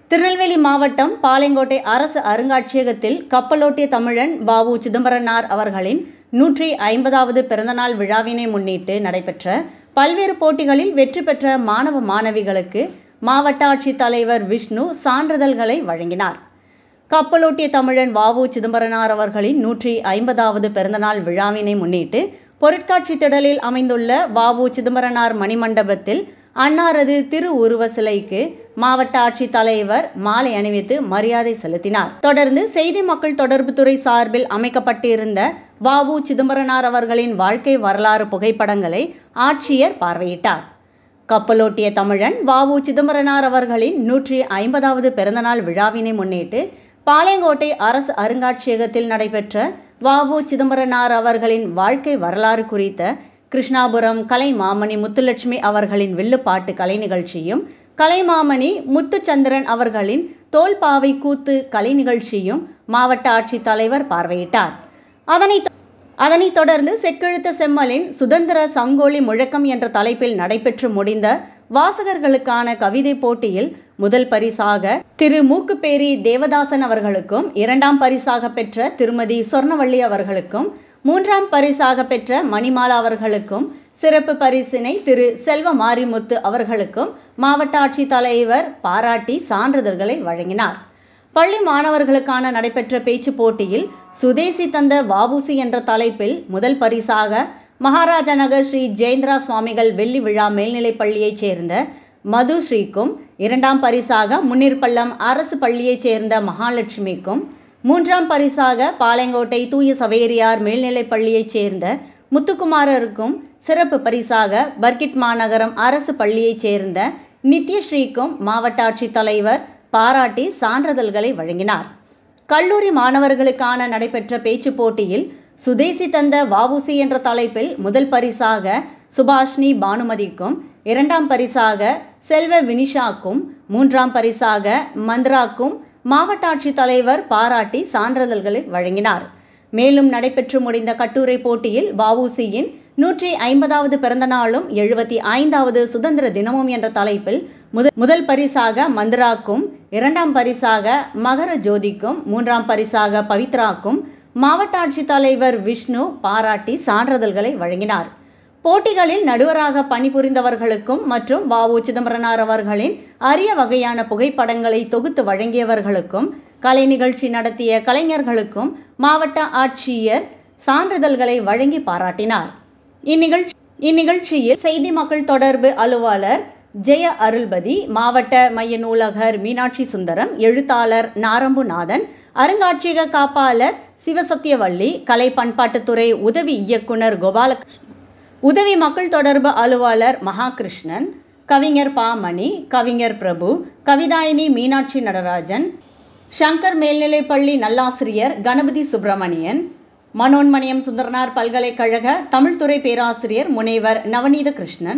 திருநெல்வேலி மாவட்டம் பாளையங்கோட்டை அரசு அருங்காட்சியகத்தில் கப்பலோட்டிய தமிழன் வாவு சிதம்பரனார் அவர்களின் நூற்றி ஐம்பதாவது பிறந்தநாள் விழாவினை முன்னிட்டு நடைபெற்ற பல்வேறு போட்டிகளில் வெற்றி பெற்ற மாணவ மாணவிகளுக்கு மாவட்ட ஆட்சித்தலைவர் விஷ்ணு சான்றிதழ்களை வழங்கினார் கப்பலோட்டிய தமிழன் வாவு சிதம்பரனார் அவர்களின் நூற்றி ஐம்பதாவது பிறந்தநாள் விழாவினை முன்னிட்டு பொருட்காட்சி திடலில் அமைந்துள்ள வாவு சிதம்பரனார் மணிமண்டபத்தில் அன்னாரது திரு உருவ சிலைக்கு மாவட்ட ஆட்சித்தலைவர் மாலை அணிவித்து மரியாதை செலுத்தினார் தொடர்ந்து செய்தி மக்கள் தொடர்புத்துறை சார்பில் அமைக்கப்பட்டிருந்த வாவு சிதம்பரனார் அவர்களின் வாழ்க்கை வரலாறு புகைப்படங்களை ஆட்சியர் பார்வையிட்டார் கப்பலோட்டிய தமிழன் வாவு சிதம்பரனார் அவர்களின் நூற்றி ஐம்பதாவது பிறந்தநாள் விழாவினை முன்னிட்டு பாளையங்கோட்டை அரசு அருங்காட்சியகத்தில் நடைபெற்ற வாவு சிதம்பரனார் அவர்களின் வாழ்க்கை வரலாறு குறித்த கிருஷ்ணாபுரம் கலைமாமணி முத்துலட்சுமி அவர்களின் வில்லுப்பாட்டு கலை நிகழ்ச்சியும் கலைமாமணி முத்துச்சந்திரன் அவர்களின் தோல்பாவை கூத்து கலை நிகழ்ச்சியும் மாவட்ட ஆட்சித்தலைவர் பார்வையிட்டார் அதனைத் அதனைத் தொடர்ந்து செக்கெழுத்த செம்மலின் சுதந்திர சங்கோலி முழக்கம் என்ற தலைப்பில் நடைபெற்று முடிந்த வாசகர்களுக்கான கவிதை போட்டியில் முதல் பரிசாக திரு மூக்குப்பேரி தேவதாசன் அவர்களுக்கும் இரண்டாம் பரிசாக பெற்ற திருமதி சொர்ணவள்ளி அவர்களுக்கும் மூன்றாம் பரிசாக பெற்ற மணிமாலா அவர்களுக்கும் சிறப்பு பரிசினை திரு செல்வ மாரிமுத்து அவர்களுக்கும் மாவட்ட ஆட்சித்தலைவர் பாராட்டி சான்றிதழ்களை வழங்கினார் பள்ளி மாணவர்களுக்கான நடைபெற்ற பேச்சு போட்டியில் சுதேசி தந்த வாவுசி என்ற தலைப்பில் முதல் பரிசாக மகாராஜா நகர் ஸ்ரீ ஜெயந்திரா சுவாமிகள் வெள்ளி விழா மேல்நிலைப் பள்ளியைச் சேர்ந்த மது ஸ்ரீக்கும் இரண்டாம் பரிசாக முன்னீர்பள்ளம் அரசு பள்ளியைச் சேர்ந்த மகாலட்சுமிக்கும் மூன்றாம் பரிசாக பாளையங்கோட்டை தூய சவேரியார் மேல்நிலைப் பள்ளியைச் சேர்ந்த முத்துக்குமாரருக்கும் சிறப்பு பரிசாக பர்கிட் மாநகரம் அரசு பள்ளியைச் சேர்ந்த நித்யஸ்ரீக்கும் மாவட்ட ஆட்சித்தலைவர் பாராட்டி சான்றிதழ்களை வழங்கினார் கல்லூரி மாணவர்களுக்கான நடைபெற்ற பேச்சு போட்டியில் சுதேசி தந்த வாவுசி என்ற தலைப்பில் முதல் பரிசாக சுபாஷினி பானுமதிக்கும் இரண்டாம் பரிசாக செல்வ வினிஷாக்கும் மூன்றாம் பரிசாக மந்த்ராக்கும் மாவட்ட ஆட்சித்தலைவர் பாராட்டி சான்றிதழ்களை வழங்கினார் மேலும் நடைபெற்று முடிந்த கட்டுரை போட்டியில் வஉசியின் நூற்றி ஐம்பதாவது பிறந்த நாளும் எழுபத்தி ஐந்தாவது சுதந்திர தினமும் என்ற தலைப்பில் முதல் முதல் பரிசாக மந்திராக்கும் இரண்டாம் பரிசாக மகர ஜோதிக்கும் மூன்றாம் பரிசாக பவித்ராக்கும் மாவட்ட ஆட்சித்தலைவர் விஷ்ணு பாராட்டி சான்றிதழ்களை வழங்கினார் போட்டிகளில் நடுவராக பணிபுரிந்தவர்களுக்கும் மற்றும் வஉ சிதம்பரனார் அவர்களின் அரிய வகையான புகைப்படங்களை தொகுத்து வழங்கியவர்களுக்கும் கலை நிகழ்ச்சி நடத்திய கலைஞர்களுக்கும் மாவட்ட ஆட்சியர் சான்றிதழ்களை வழங்கி பாராட்டினார் இந்நிகழ்ச்சி இந்நிகழ்ச்சியில் செய்தி மக்கள் தொடர்பு அலுவலர் ஜெய அருள்பதி மாவட்ட மைய நூலகர் மீனாட்சி சுந்தரம் எழுத்தாளர் நாரம்புநாதன் அருங்காட்சியக காப்பாளர் சிவசத்தியவள்ளி கலை பண்பாட்டுத்துறை உதவி இயக்குனர் கோபாலகிருஷ்ணன் உதவி மக்கள் தொடர்பு அலுவலர் மகாகிருஷ்ணன் கவிஞர் பாமணி கவிஞர் பிரபு கவிதாயினி மீனாட்சி நடராஜன் சங்கர் மேல்நிலைப்பள்ளி நல்லாசிரியர் கணபதி சுப்பிரமணியன் மனோன்மணியம் சுந்தரனார் பல்கலைக்கழக தமிழ்துறை பேராசிரியர் முனைவர் நவநீத கிருஷ்ணன்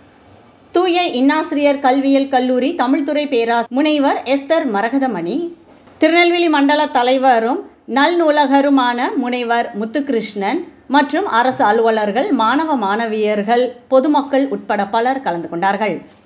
தூய இன்னாசிரியர் கல்வியியல் கல்லூரி தமிழ்துறை பேரா முனைவர் எஸ்தர் மரகதமணி திருநெல்வேலி மண்டல தலைவரும் நல் நூலகருமான முனைவர் முத்துகிருஷ்ணன் மற்றும் அரசு அலுவலர்கள் மாணவ மாணவியர்கள் பொதுமக்கள் உட்பட பலர் கலந்து கொண்டார்கள்